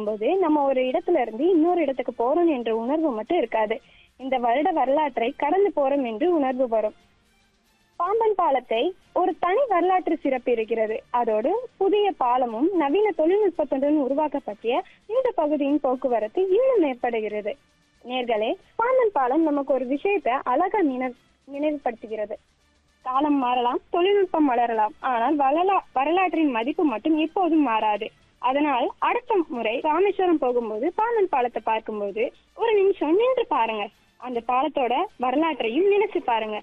போகும்போது நம்ம ஒரு இடத்துல இருந்து இன்னொரு இடத்துக்கு போறோம் என்ற உணர்வு மட்டும் இருக்காது இந்த வருட வரலாற்றை கடந்து போறோம் என்று உணர்வு வரும் பாம்பன் பாலத்தை ஒரு தனி வரலாற்று சிறப்பு இருக்கிறது அதோடு புதிய பாலமும் நவீன தொழில்நுட்பத்துடன் உருவாக்கப்பட்ட இந்த பகுதியின் போக்குவரத்து இன்னும் மேம்படுகிறது நேர்களே பாம்பன் பாலம் நமக்கு ஒரு விஷயத்தை அழகா நினைவு நினைவுபடுத்துகிறது காலம் மாறலாம் தொழில்நுட்பம் வளரலாம் ஆனால் வரலா வரலாற்றின் மதிப்பு மட்டும் எப்போதும் மாறாது அதனால் அடுத்த முறை ராமேஸ்வரம் போகும்போது பாம்பன் பாலத்தை பார்க்கும்போது ஒரு நிமிஷம் நின்று பாருங்க அந்த பாலத்தோட வரலாற்றையும் நினைச்சு பாருங்க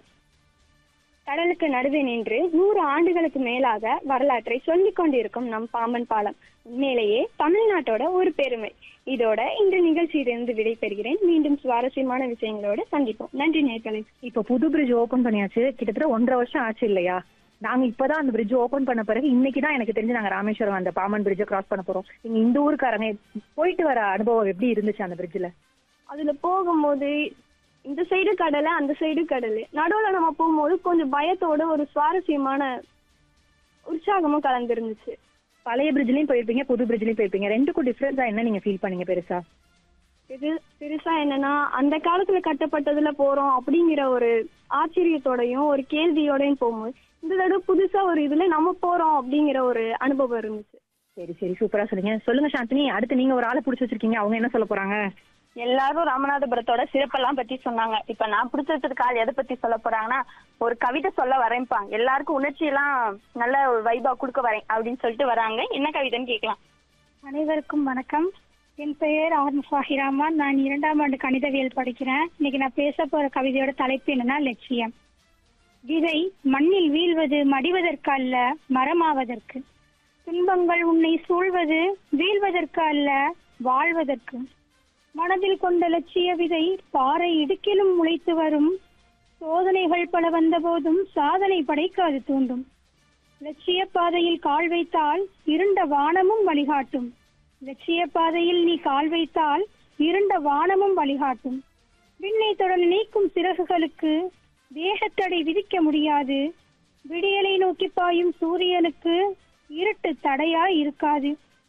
கடலுக்கு நடுவே நின்று நூறு ஆண்டுகளுக்கு மேலாக வரலாற்றை சொல்லிக் கொண்டிருக்கும் நம் பாம்பன் பாலம் உண்மையிலேயே தமிழ்நாட்டோட ஒரு பெருமை இதோட இந்த நிகழ்ச்சியிலிருந்து விடைபெறுகிறேன் மீண்டும் சுவாரஸ்யமான விஷயங்களோட சந்திப்போம் நன்றி நேர்களை இப்ப புது பிரிட்ஜ் ஓபன் பண்ணியாச்சு கிட்டத்தட்ட ஒன்றரை வருஷம் ஆச்சு இல்லையா நாங்க இப்பதான் அந்த பிரிட்ஜ் ஓபன் பண்ண பிறகு இன்னைக்கு தான் எனக்கு தெரிஞ்சு நாங்க ராமேஸ்வரம் அந்த பாமன் பிரிட்ஜை கிராஸ் பண்ண போறோம் நீங்க இந்த ஊருக்காரங்க போயிட்டு வர அனுபவம் எப்படி இருந்துச்சு அந்த பிரிட்ஜ்ல அதுல போகும்போது இந்த சைடு கடல் அந்த சைடு கடல் நடுவுல நம்ம போகும்போது கொஞ்சம் பயத்தோட ஒரு சுவாரஸ்யமான உற்சாகமும் கலந்துருந்துச்சு பழைய பிரிட்ஜ்லயும் போயிருப்பீங்க புது பிரிட்ஜ்லயும் போயிருப்பீங்க ரெண்டுக்கும் டிஃபரன்ஸா என்ன நீங்க ஃபீல் பண்ணீங்க பெருசா இது பெருசா என்னன்னா அந்த காலத்துல கட்டப்பட்டதுல போறோம் அப்படிங்கிற ஒரு ஆச்சரியத்தோடையும் ஒரு கேள்வியோடையும் போகும்போது இந்த தடவை புதுசா ஒரு இதுல நம்ம போறோம் அப்படிங்கிற ஒரு அனுபவம் இருந்துச்சு சரி சரி சூப்பரா சொல்லுங்க சொல்லுங்க சாந்தினி அடுத்து நீங்க ஒரு ஆளை புடிச்சு வச்சிருக்கீங்க அவங்க என்ன சொல்ல போறாங்க எல்லாரும் ராமநாதபுரத்தோட சிறப்பெல்லாம் பத்தி சொன்னாங்க இப்ப நான் பிடிச்ச வச்சிருக்க ஆள் எதை பத்தி சொல்ல போறாங்கன்னா ஒரு கவிதை சொல்ல வரேன்ப்பா எல்லாருக்கும் உணர்ச்சி எல்லாம் நல்ல ஒரு வைபா கொடுக்க வரேன் அப்படின்னு சொல்லிட்டு வராங்க என்ன கவிதைன்னு கேட்கலாம் அனைவருக்கும் வணக்கம் என் பெயர் ஆர் முஃபாஹிராமா நான் இரண்டாம் ஆண்டு கணிதவியல் படிக்கிறேன் இன்னைக்கு நான் பேச போற கவிதையோட தலைப்பு என்னன்னா லட்சியம் விதை மண்ணில் வீழ்வது மடிவதற்கு அல்ல மரமாவதற்கு துன்பங்கள் உன்னை சூழ்வது வீழ்வதற்கு அல்ல வாழ்வதற்கு மனதில் கொண்ட லட்சிய விதை பாறை இடுக்கிலும் முளைத்து வரும் சோதனைகள் பல வந்தபோதும் சாதனை படைக்க அது தூண்டும் லட்சிய பாதையில் கால் வைத்தால் இருண்ட வானமும் வழிகாட்டும் லட்சிய பாதையில் நீ கால் வைத்தால் இருண்ட வானமும் வழிகாட்டும் விண்ணை தொட நினைக்கும் சிறகுகளுக்கு வேகத்தடை விதிக்க முடியாது விடியலை நோக்கி பாயும் சூரியனுக்கு இருட்டு தடையாய் இருக்காது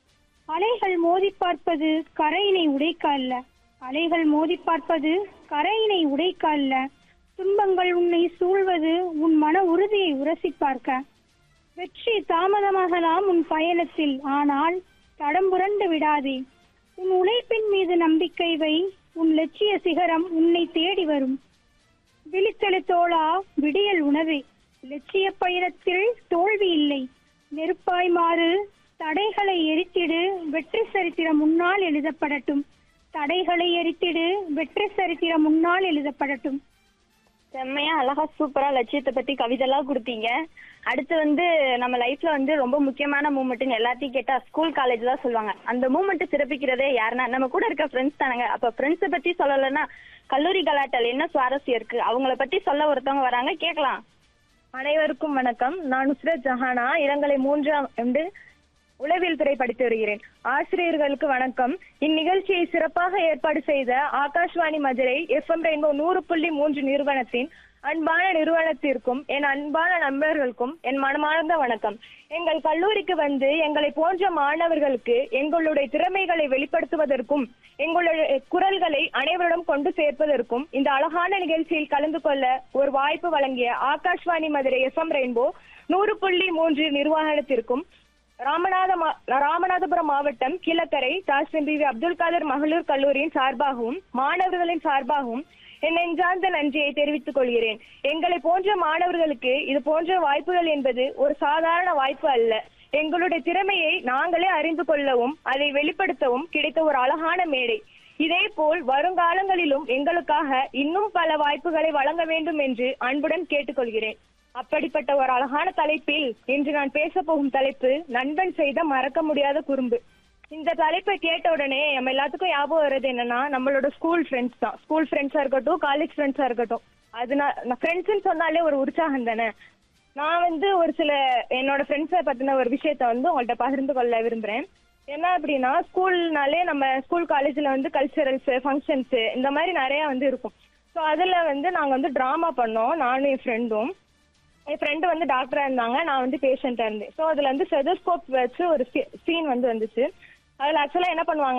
அலைகள் மோதி பார்ப்பது கரையினை உடைக்க அல்ல அலைகள் மோதி பார்ப்பது கரையினை உடைக்க அல்ல துன்பங்கள் உன்னை சூழ்வது உன் மன உறுதியை உரசி பார்க்க வெற்றி தாமதமாகலாம் உன் பயணத்தில் ஆனால் தடம் புரண்டு விடாதே உன் உழைப்பின் மீது நம்பிக்கை வை உன் லட்சிய சிகரம் உன்னை தேடி வரும் விழித்தெழு தோழா விடியல் உணவே லட்சிய பயணத்தில் தோல்வி இல்லை நெருப்பாய் மாறு தடைகளை எரித்திடு வெற்றி சரித்திரம் முன்னால் எழுதப்படட்டும் தடைகளை எரித்திடு வெற்றி சரித்திரம் முன்னால் எழுதப்படட்டும் செம்மையா அழகா சூப்பரா லட்சியத்தை பத்தி கவிதை எல்லாம் கொடுத்தீங்க அடுத்து வந்து நம்ம லைஃப்ல வந்து ரொம்ப முக்கியமான மூமெண்ட்னு எல்லாத்தையும் கேட்டா ஸ்கூல் காலேஜ் தான் சொல்லுவாங்க அந்த மூமெண்ட் சிறப்பிக்கிறதே யாருன்னா நம்ம கூட இருக்க ஃப்ரெண்ட்ஸ் தானங்க அப்ப ஃப்ரெண்ட்ஸை பத்தி சொல்லலைன்னா கல்லூரி கலாட்டல் என்ன சுவாரஸ்யம் இருக்கு அவங்கள பத்தி சொல்ல ஒருத்தவங்க வராங்க கேட்கலாம் அனைவருக்கும் வணக்கம் நான் நுஸ்ரத் ஜஹானா இளங்கலை மூன்றாம் ஆண்டு உளவியல் துறை படித்து வருகிறேன் ஆசிரியர்களுக்கு வணக்கம் இந்நிகழ்ச்சியை சிறப்பாக ஏற்பாடு செய்த ஆகாஷ்வாணி மதுரை எஃப்எம் ரெயின்போ நூறு புள்ளி மூன்று நிறுவனத்தின் அன்பான நிறுவனத்திற்கும் என் அன்பான நண்பர்களுக்கும் என் மனமார்ந்த வணக்கம் எங்கள் கல்லூரிக்கு வந்து எங்களை போன்ற மாணவர்களுக்கு எங்களுடைய திறமைகளை வெளிப்படுத்துவதற்கும் எங்களுடைய குரல்களை அனைவரிடம் கொண்டு சேர்ப்பதற்கும் இந்த அழகான நிகழ்ச்சியில் கலந்து கொள்ள ஒரு வாய்ப்பு வழங்கிய ஆகாஷ்வாணி மதுரை எஃப்எம் ரெயின்போ நூறு புள்ளி மூன்று நிர்வாகத்திற்கும் ராமநாத மா- ராமநாதபுரம் மாவட்டம் கீழக்கரை தாசிம் பிவி அப்துல் காதர் மகளிர் கல்லூரியின் சார்பாகவும் மாணவர்களின் சார்பாகவும் என் நெஞ்சார்ந்த நன்றியை தெரிவித்துக் கொள்கிறேன் எங்களை போன்ற மாணவர்களுக்கு இது போன்ற வாய்ப்புகள் என்பது ஒரு சாதாரண வாய்ப்பு அல்ல எங்களுடைய திறமையை நாங்களே அறிந்து கொள்ளவும் அதை வெளிப்படுத்தவும் கிடைத்த ஒரு அழகான மேடை இதே போல் வருங்காலங்களிலும் எங்களுக்காக இன்னும் பல வாய்ப்புகளை வழங்க வேண்டும் என்று அன்புடன் கேட்டுக்கொள்கிறேன் அப்படிப்பட்ட ஒரு அழகான தலைப்பில் இன்று நான் பேச போகும் தலைப்பு நண்பன் செய்த மறக்க முடியாத குறும்பு இந்த தலைப்பை கேட்ட உடனே நம்ம எல்லாத்துக்கும் ஞாபகம் வர்றது என்னன்னா நம்மளோட ஸ்கூல் ஃப்ரெண்ட்ஸ் தான் ஸ்கூல் ஃப்ரெண்ட்ஸா இருக்கட்டும் காலேஜ் ஃப்ரெண்ட்ஸா இருக்கட்டும் அதனால ஃப்ரெண்ட்ஸ்னு சொன்னாலே ஒரு உற்சாகம் தானே நான் வந்து ஒரு சில என்னோட ஃப்ரெண்ட்ஸை பத்தின ஒரு விஷயத்த வந்து உங்கள்ட்ட பகிர்ந்து கொள்ள விரும்புறேன் என்ன அப்படின்னா ஸ்கூல்னாலே நம்ம ஸ்கூல் காலேஜ்ல வந்து கல்ச்சரல்ஸ் ஃபங்க்ஷன்ஸ் இந்த மாதிரி நிறைய வந்து இருக்கும் ஸோ அதுல வந்து நாங்க வந்து டிராமா பண்ணோம் நானும் என் ஃப்ரெண்டும் என் ஃப்ரெண்டு வந்து டாக்டரா இருந்தாங்க நான் வந்து பேஷண்டா இருந்தேன் ஸோ அதுல வந்து செதோஸ்கோப் வச்சு ஒரு சீன் வந்து வந்துச்சு அதுல ஆக்சுவலா என்ன பண்ணுவாங்க